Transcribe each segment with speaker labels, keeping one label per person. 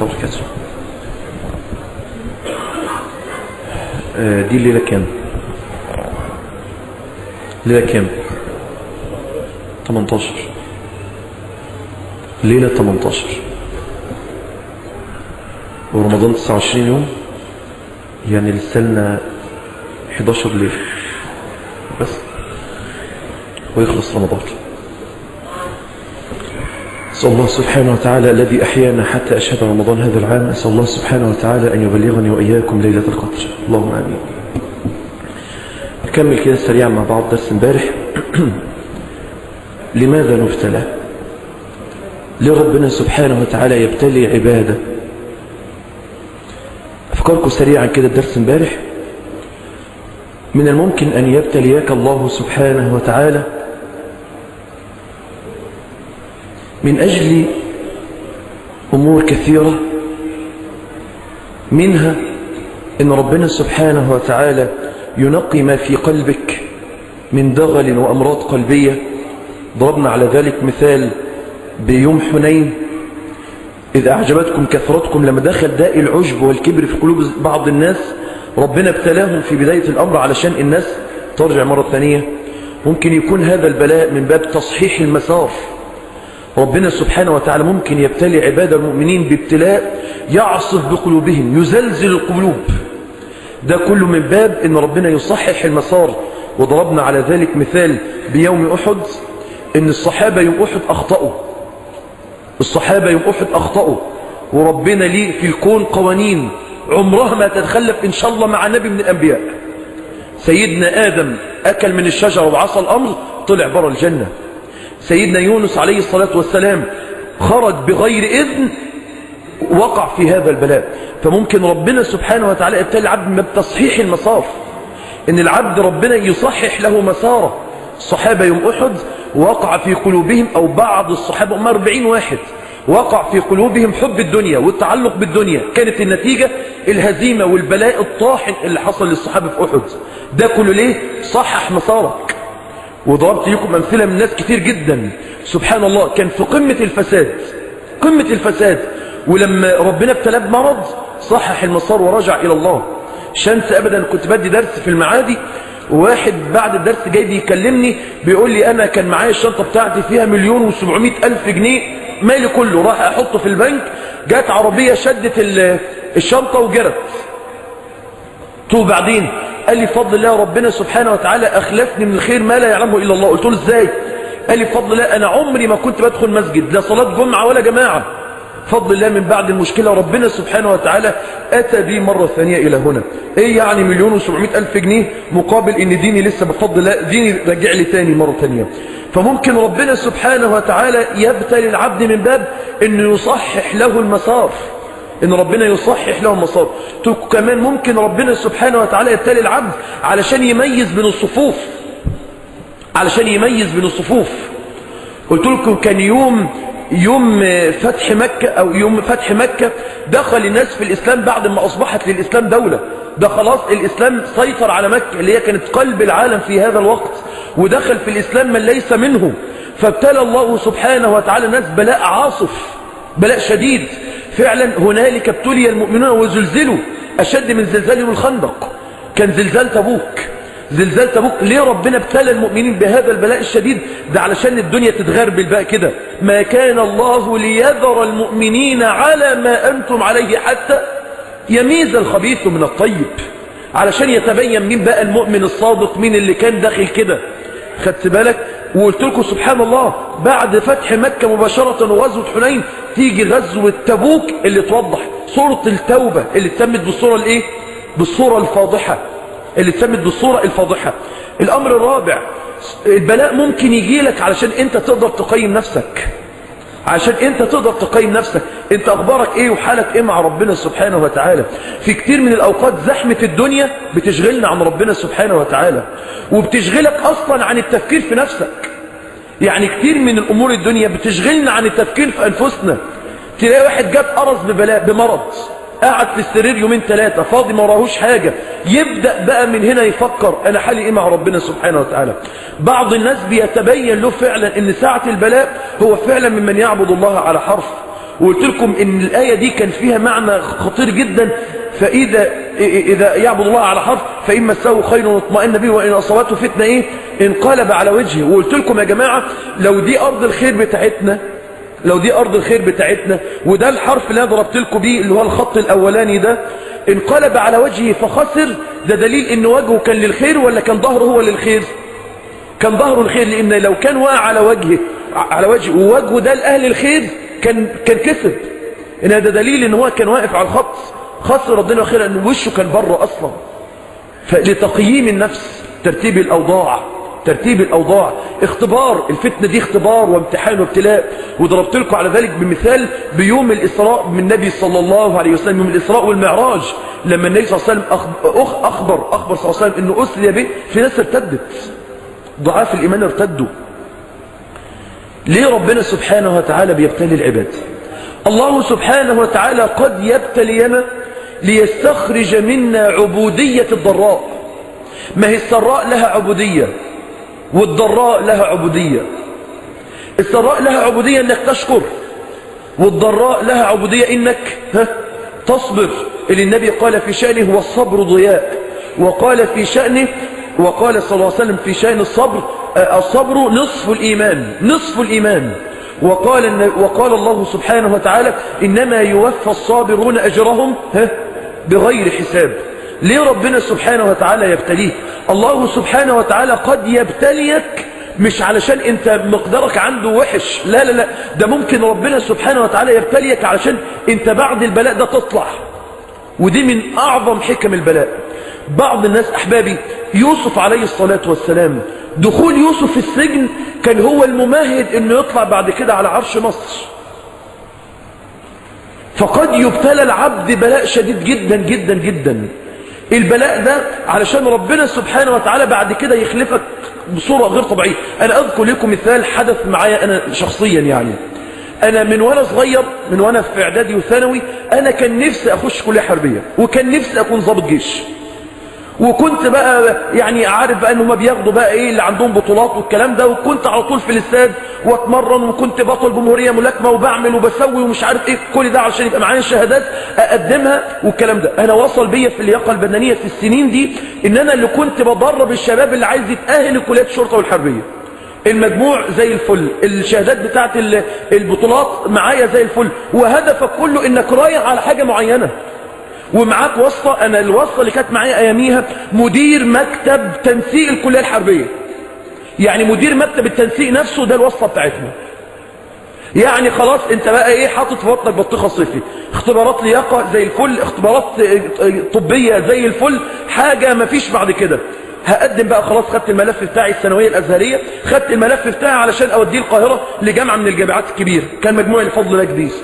Speaker 1: الله وبركاته آه، دي الليلة كام ليلة كام 18 ليلة 18 ورمضان 29 يوم يعني لسه لنا 11 ليلة بس ويخلص رمضان أسأل الله سبحانه وتعالى الذي أحيانا حتى أشهد رمضان هذا العام أسأل الله سبحانه وتعالى أن يبلغني وإياكم ليلة القدر اللهم آمين نكمل كده سريعا مع بعض درس امبارح لماذا نبتلى ليه ربنا سبحانه وتعالى يبتلي عباده أفكاركم سريعا كده الدرس امبارح من الممكن أن يبتليك الله سبحانه وتعالى من أجل أمور كثيرة منها إن ربنا سبحانه وتعالى ينقي ما في قلبك من دغل وأمراض قلبية ضربنا على ذلك مثال بيوم حنين إذا أعجبتكم كثرتكم لما دخل داء العجب والكبر في قلوب بعض الناس ربنا ابتلاهم في بداية الأمر علشان الناس ترجع مرة ثانية ممكن يكون هذا البلاء من باب تصحيح المسار ربنا سبحانه وتعالى ممكن يبتلي عباد المؤمنين بابتلاء يعصف بقلوبهم يزلزل القلوب ده كله من باب ان ربنا يصحح المسار وضربنا على ذلك مثال بيوم أحد ان الصحابة يوم أحد أخطأوا الصحابة يوم أحد أخطأوا وربنا ليه في الكون قوانين عمرها ما تتخلف إن شاء الله مع نبي من الأنبياء سيدنا آدم أكل من الشجرة وعصى الأمر طلع برا الجنة سيدنا يونس عليه الصلاة والسلام خرج بغير إذن وقع في هذا البلاء فممكن ربنا سبحانه وتعالى يبتلي العبد من تصحيح المسار ان العبد ربنا يصحح له مساره الصحابة يوم أحد وقع في قلوبهم أو بعض الصحابة هم 40 واحد وقع في قلوبهم حب الدنيا والتعلق بالدنيا كانت النتيجة الهزيمة والبلاء الطاحن اللي حصل للصحابة في أحد ده كله ليه صحح مسارك وضربت لكم أمثلة من ناس كتير جدا سبحان الله كان في قمة الفساد قمة الفساد ولما ربنا ابتلاه بمرض صحح المسار ورجع إلى الله شمس أبدا كنت بدي درس في المعادي وواحد بعد الدرس جاي بيكلمني بيقول لي أنا كان معايا الشنطة بتاعتي فيها مليون وسبعمائة ألف جنيه مالي كله راح أحطه في البنك جات عربية شدت الشنطة وجرت تو بعدين قال لي فضل الله ربنا سبحانه وتعالى أخلفني من الخير ما لا يعلمه إلا الله قلت له إزاي قال لي بفضل الله أنا عمري ما كنت بدخل مسجد لا صلاة جمعة ولا جماعة فضل الله من بعد المشكلة ربنا سبحانه وتعالى أتى بي مرة ثانية إلى هنا إيه يعني مليون وسبعمائة ألف جنيه مقابل إن ديني لسه بفضل الله ديني رجع لي تاني مرة ثانية فممكن ربنا سبحانه وتعالى يبتلي العبد من باب إنه يصحح له المسار إن ربنا يصحح له المسار كمان ممكن ربنا سبحانه وتعالى يبتلي العبد علشان يميز بين الصفوف علشان يميز بين الصفوف قلت لكم كان يوم يوم فتح مكة أو يوم فتح مكة دخل الناس في الإسلام بعد ما أصبحت للإسلام دولة ده خلاص الإسلام سيطر على مكة اللي هي كانت قلب العالم في هذا الوقت ودخل في الإسلام من ليس منه فابتلى الله سبحانه وتعالى الناس بلاء عاصف بلاء شديد فعلا هنالك ابتلي المؤمنون وزلزلوا أشد من زلزال يوم الخندق كان زلزال تبوك زلزال تبوك ليه ربنا ابتلى المؤمنين بهذا البلاء الشديد ده علشان الدنيا تتغربل بقى كده ما كان الله ليذر المؤمنين على ما أنتم عليه حتى يميز الخبيث من الطيب علشان يتبين مين بقى المؤمن الصادق مين اللي كان داخل كده خدت بالك وقلت لكم سبحان الله بعد فتح مكة مباشرة وغزوة حنين تيجي غزوة تبوك اللي توضح صورة التوبة اللي تمت بالصورة الايه بالصورة الفاضحة اللي تسمت بالصورة الفاضحة الأمر الرابع البلاء ممكن يجي لك علشان انت تقدر تقيم نفسك عشان انت تقدر تقيم نفسك انت اخبارك ايه وحالك ايه مع ربنا سبحانه وتعالى في كتير من الاوقات زحمة الدنيا بتشغلنا عن ربنا سبحانه وتعالى وبتشغلك اصلا عن التفكير في نفسك يعني كتير من الامور الدنيا بتشغلنا عن التفكير في انفسنا تلاقي واحد جاب قرص ببلاء بمرض قاعد في السرير يومين ثلاثة فاضي ما راهوش حاجة يبدأ بقى من هنا يفكر أنا حالي إيه مع ربنا سبحانه وتعالى بعض الناس بيتبين له فعلا إن ساعة البلاء هو فعلا ممن يعبد الله على حرف وقلت لكم ان الآية دي كان فيها معنى خطير جدا فإذا إذا يعبد الله على حرف فإن مسه خير واطمئن به وإن أصابته فتنة إيه انقلب على وجهه وقلت لكم يا جماعة لو دي أرض الخير بتاعتنا لو دي أرض الخير بتاعتنا وده الحرف اللي أنا ضربت لكم بيه اللي هو الخط الأولاني ده انقلب على وجهه فخسر ده دليل ان وجهه كان للخير ولا كان ظهره هو للخير كان ظهره الخير لان لو كان واقع على وجهه على وجهه ووجهه ده لأهل الخير كان كان كسب ان ده دليل ان هو كان واقف على الخط خسر ربنا خير ان وشه كان بره اصلا فلتقييم النفس ترتيب الاوضاع ترتيب الأوضاع اختبار الفتنة دي اختبار وامتحان وابتلاء وضربت لكم على ذلك بمثال بيوم الإسراء من النبي صلى الله عليه وسلم يوم الإسراء والمعراج لما النبي صلى الله عليه وسلم أخبر أخبر صلى الله عليه وسلم أنه أسري به في ناس ارتدت ضعاف الإيمان ارتدوا ليه ربنا سبحانه وتعالى بيبتلي العباد الله سبحانه وتعالى قد يبتلينا ليستخرج منا عبودية الضراء ما هي السراء لها عبودية والضراء لها عبودية السراء لها عبودية انك تشكر والضراء لها عبودية انك ها تصبر اللي النبي قال في شأنه والصبر ضياء وقال في شأنه وقال صلى الله عليه وسلم في شأن الصبر الصبر نصف الإيمان نصف الإيمان وقال, وقال الله سبحانه وتعالى إنما يوفى الصابرون أجرهم ها بغير حساب ليه ربنا سبحانه وتعالى يبتليك الله سبحانه وتعالى قد يبتليك مش علشان انت مقدارك عنده وحش لا لا لا ده ممكن ربنا سبحانه وتعالى يبتليك علشان انت بعد البلاء ده تطلع ودي من اعظم حكم البلاء بعض الناس احبابي يوسف عليه الصلاة والسلام دخول يوسف في السجن كان هو الممهد انه يطلع بعد كده على عرش مصر فقد يبتلى العبد بلاء شديد جدا جدا جدا البلاء ده علشان ربنا سبحانه وتعالى بعد كده يخلفك بصورة غير طبيعية أنا أذكر لكم مثال حدث معايا أنا شخصيا يعني أنا من وأنا صغير من وأنا في إعدادي وثانوي أنا كان نفسي أخش كلية حربية وكان نفسي أكون ضابط جيش وكنت بقى يعني عارف بقى انهم بياخدوا بقى ايه اللي عندهم بطولات والكلام ده وكنت على طول في الاستاد واتمرن وكنت بطل جمهوريه ملاكمه وبعمل وبسوي ومش عارف ايه كل ده عشان يبقى معايا شهادات اقدمها والكلام ده انا وصل بيا في اللياقه البدنيه في السنين دي ان انا اللي كنت بدرب الشباب اللي عايز يتاهل لكليات الشرطه والحربيه المجموع زي الفل الشهادات بتاعت البطولات معايا زي الفل وهدفك كله انك رايح على حاجه معينه ومعاك واسطة انا الواسطة اللي كانت معايا اياميها مدير مكتب تنسيق الكلية الحربية يعني مدير مكتب التنسيق نفسه ده الواسطة بتاعتنا يعني خلاص انت بقى ايه حاطط في بطنك بطيخه صيفي اختبارات لياقه زي الفل اختبارات طبيه زي الفل حاجه ما فيش بعد كده هقدم بقى خلاص خدت الملف بتاعي الثانويه الازهريه خدت الملف بتاعي علشان اوديه القاهره لجامعه من الجامعات الكبيره كان مجموعي لفضل الله كبير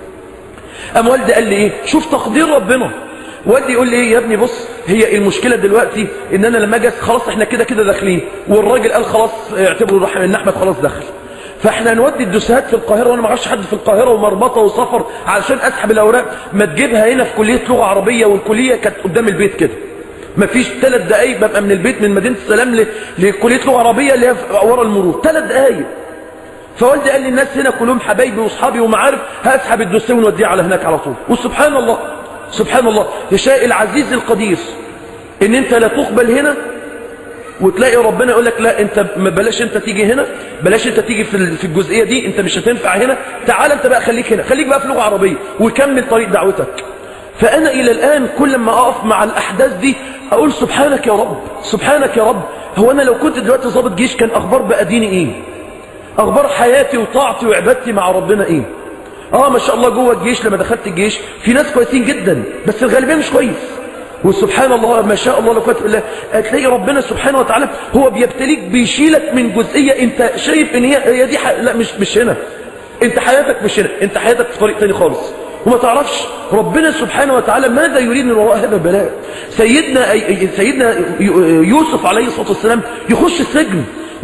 Speaker 1: قام والدي قال لي ايه شوف تقدير ربنا والدي يقول لي ايه يا ابني بص هي المشكله دلوقتي ان انا لما اجي خلاص احنا كده كده داخلين والراجل قال خلاص اعتبروا ان احمد خلاص دخل فاحنا هنودي الدوسات في القاهره وانا ما اعرفش حد في القاهره ومرمطه وسفر علشان اسحب الاوراق ما تجيبها هنا في كليه لغه عربيه والكليه كانت قدام البيت كده ما فيش ثلاث دقايق ببقى من البيت من مدينه السلام لكليه لغه عربيه اللي هي ورا المرور ثلاث دقايق فوالدي قال لي الناس هنا كلهم حبايبي واصحابي ومعارف هسحب الدوسيه ونوديه على هناك على طول وسبحان الله سبحان الله يشاء العزيز القدير ان انت لا تقبل هنا وتلاقي ربنا يقول لك لا انت ما بلاش انت تيجي هنا بلاش انت تيجي في في الجزئيه دي انت مش هتنفع هنا تعال انت بقى خليك هنا خليك بقى في لغه عربيه وكمل طريق دعوتك فانا الى الان كل ما اقف مع الاحداث دي اقول سبحانك يا رب سبحانك يا رب هو انا لو كنت دلوقتي ضابط جيش كان اخبار بقى ديني ايه اخبار حياتي وطاعتي وعبادتي مع ربنا ايه اه ما شاء الله جوه الجيش لما دخلت الجيش في ناس كويسين جدا بس الغالبيه مش كويس وسبحان الله ما شاء الله لو كنت بالله هتلاقي ربنا سبحانه وتعالى هو بيبتليك بيشيلك من جزئيه انت شايف ان هي هي دي لا مش مش هنا انت حياتك مش هنا انت حياتك في طريق تاني خالص وما تعرفش ربنا سبحانه وتعالى ماذا يريد من وراء هذا البلاء سيدنا سيدنا يوسف عليه الصلاه والسلام يخش السجن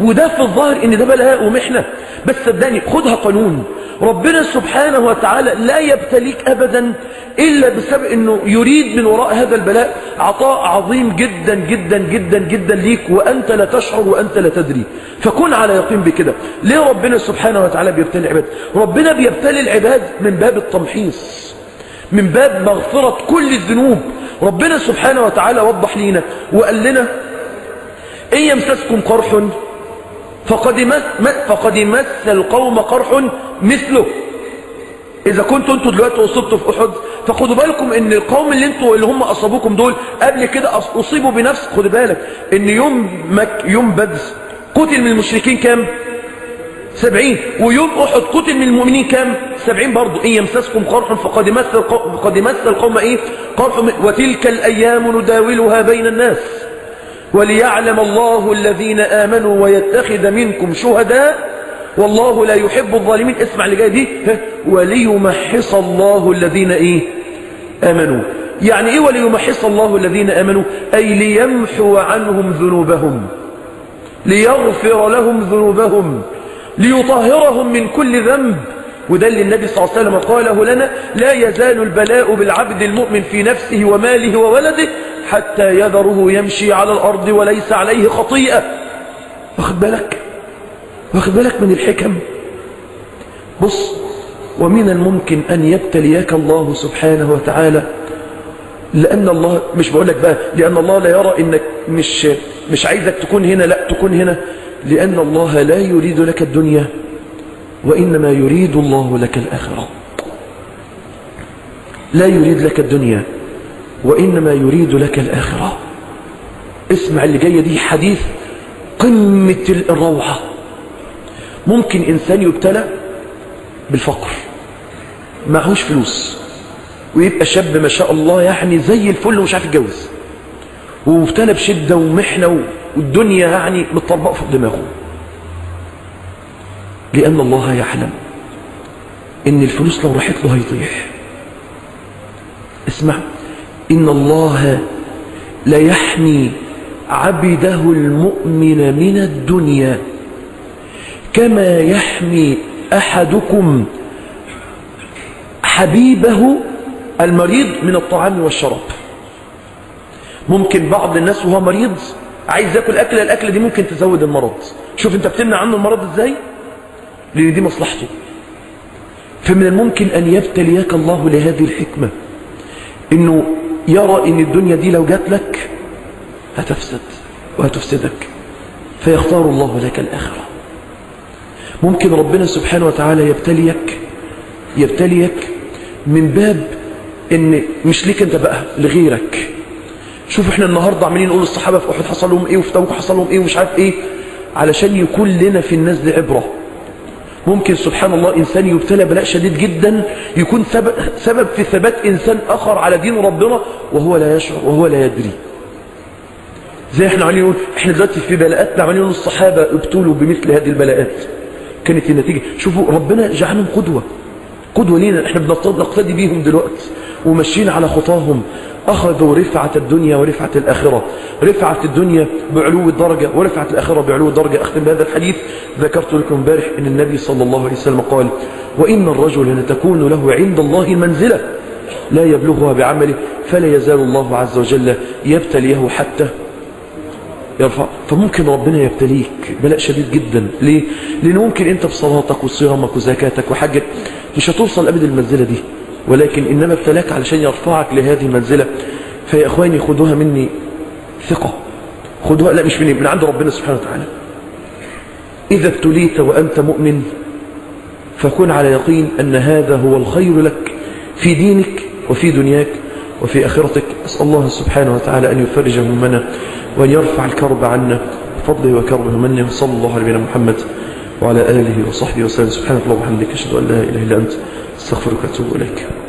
Speaker 1: وده في الظاهر ان ده بلاء ومحنة بس صدقني خدها قانون ربنا سبحانه وتعالى لا يبتليك ابدا الا بسبب انه يريد من وراء هذا البلاء عطاء عظيم جدا جدا جدا جدا ليك وانت لا تشعر وانت لا تدري فكن على يقين بكده ليه ربنا سبحانه وتعالى بيبتلي العباد ربنا بيبتلي العباد من باب التمحيص من باب مغفرة كل الذنوب ربنا سبحانه وتعالى وضح لينا وقال لنا إن يمسسكم قرح فقد مس فقد مس القوم قرح مثله إذا كنتوا انتوا دلوقتي أصبتوا في أحد فخدوا بالكم إن القوم اللي انتوا اللي هم أصابوكم دول قبل كده أصيبوا بنفس خدوا بالك إن يوم مك يوم بدر قتل من المشركين كام؟ سبعين ويوم أحد قتل من المؤمنين كام سبعين برضو إن يمسسكم قرح فقد مس القوم, فقد مس القوم إيه قرح وتلك الأيام نداولها بين الناس وليعلم الله الذين آمنوا ويتخذ منكم شهداء والله لا يحب الظالمين اسمع اللي جاي دي وليمحص الله الذين إيه آمنوا يعني إيه وليمحص الله الذين آمنوا أي ليمحو عنهم ذنوبهم ليغفر لهم ذنوبهم ليطهرهم من كل ذنب وده اللي النبي صلى الله عليه وسلم قاله لنا لا يزال البلاء بالعبد المؤمن في نفسه وماله وولده حتى يذره يمشي على الأرض وليس عليه خطيئة واخد بالك واخد بالك من الحكم بص ومن الممكن أن يبتليك الله سبحانه وتعالى لأن الله مش بقول لك بقى لأن الله لا يرى إنك مش مش عايزك تكون هنا لا تكون هنا لأن الله لا يريد لك الدنيا وإنما يريد الله لك الآخرة لا يريد لك الدنيا وإنما يريد لك الآخرة اسمع اللي جاية دي حديث قمة الروعة ممكن إنسان يبتلى بالفقر معهوش فلوس ويبقى شاب ما شاء الله يعني زي الفل ومش عارف يتجوز ومبتلى بشدة ومحنة والدنيا يعني متطربقه فوق دماغه لأن الله يعلم إن الفلوس لو راحت له هيضيع اسمع إن الله لا يحمي عبده المؤمن من الدنيا كما يحمي أحدكم حبيبه المريض من الطعام والشراب ممكن بعض الناس وهو مريض عايز ياكل أكلة الأكلة دي ممكن تزود المرض شوف انت بتمنع عنه المرض ازاي لان دي مصلحته فمن الممكن أن يبتليك الله لهذه الحكمة انه يرى ان الدنيا دي لو جات لك هتفسد وهتفسدك فيختار الله لك الآخرة ممكن ربنا سبحانه وتعالى يبتليك يبتليك من باب ان مش ليك انت بقى لغيرك شوف احنا النهاردة عمالين نقول الصحابة في احد حصل لهم ايه وفي تبوك حصل لهم ايه ومش عارف ايه علشان يكون لنا في الناس دي عبرة ممكن سبحان الله إنسان يبتلى بلاء شديد جدا يكون سبب, سبب في ثبات إنسان آخر على دين ربنا وهو لا يشعر وهو لا يدري زي احنا عمالين نقول احنا دلوقتي في بلاءات عمالين نقول الصحابة ابتلوا بمثل هذه البلاءات كانت النتيجة شوفوا ربنا جعلهم قدوة قدوة لينا احنا بنقتدي بيهم دلوقتي وماشيين على خطاهم أخذوا رفعة الدنيا ورفعة الآخرة رفعة الدنيا بعلو الدرجة ورفعة الآخرة بعلو الدرجة أختم بهذا الحديث ذكرت لكم امبارح أن النبي صلى الله عليه وسلم قال وإن الرجل لتكون له عند الله منزلة لا يبلغها بعمله فلا يزال الله عز وجل يبتليه حتى يرفع فممكن ربنا يبتليك بلاء شديد جدا ليه؟ لأن ممكن أنت بصلاتك وصيامك وزكاتك وحجك مش هتوصل أبدا المنزلة دي ولكن إنما ابتلاك علشان يرفعك لهذه المنزلة فيا إخواني خدوها مني ثقة خدوها لا مش مني من عند ربنا سبحانه وتعالى إذا ابتليت وأنت مؤمن فكن على يقين أن هذا هو الخير لك في دينك وفي دنياك وفي آخرتك أسأل الله سبحانه وتعالى أن يفرج همنا وأن يرفع الكرب عنا بفضله وكرمه منه صلى الله على نبينا محمد وعلى آله وصحبه وسلم سبحانك اللهم وبحمدك أشهد أن لا إله إلا أنت استغفرك واتوب إليك